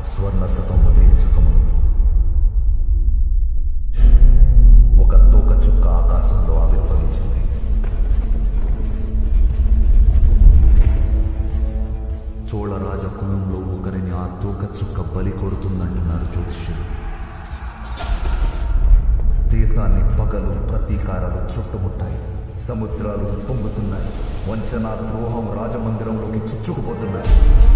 స్వర్ణ శతం ఉదయించకముందు ఒక తోక చుక్క ఆకాశంలో ఆవిర్భవించింది చోళరాజ కులంలో ఒకరిని ఆ తోక చుక్క బలి కొడుతుందంటున్నారు జ్యోతిష్యులు దేశాన్ని పగలు ప్రతీకారాలు చుట్టుముట్టాయి సముద్రాలు పొంగుతున్నాయి వంచన ద్రోహం రాజమందిరంలోకి చుచ్చుకుపోతున్నాయి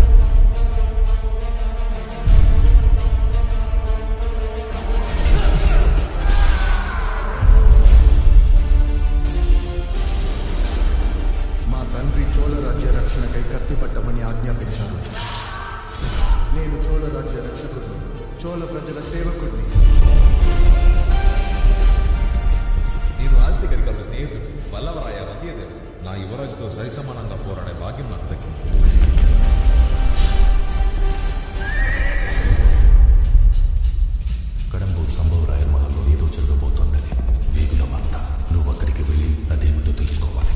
మా తండ్రి చోళ రాజ్య రక్షణకై కత్తిపట్టమని ఆజ్ఞాపించారు నేను చోళ రాజ్య రక్షకుడిని చోళ ప్రజల సేవకుడిని నేను ఆదిత్యగరికలు స్నేహితుడు వల్లవరాయ వంద్యదేవుడు నా యువరాజుతో సరిసమానంగా పోరాడే భాగ్యం నాకు దక్కింది కడంబూర్ సంభవరాయల మహల్లో ఏదో జరగబోతోందని వేగుల వార్త నువ్వు అక్కడికి వెళ్ళి అదేమిటో తెలుసుకోవాలి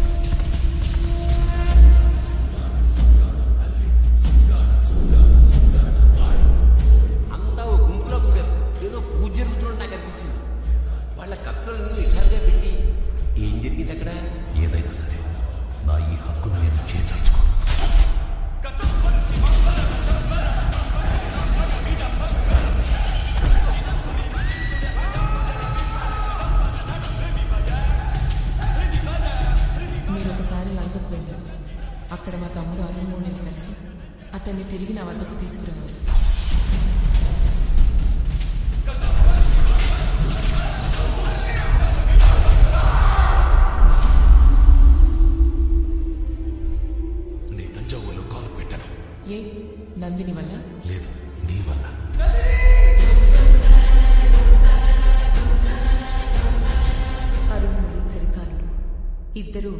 అంతా ఓ గుంపులో కూడారు ఏదో పూజ జరుగుతున్నట్టు నాకు అనిపించింది వాళ్ళ కత్తులను నిఖారుగా పెట్టి ఏం జరిగింది అక్కడ ఏదైనా సరే నా ఈ హక్కును నేను చేర్చుకో మీరు ఒకసారి లంకకు వెళ్ళారు అక్కడ మా తమ్ముడు అరుణ్మోడిని కలిసి అతన్ని తిరిగి నా వద్దకు తీసుకురావాలి నీ తంజావూరులో కాలు పెట్టను ఏ నందిని వల్ల లేదు నీ వల్ల అరుణుడు కరికాలుడు ఇద్దరూ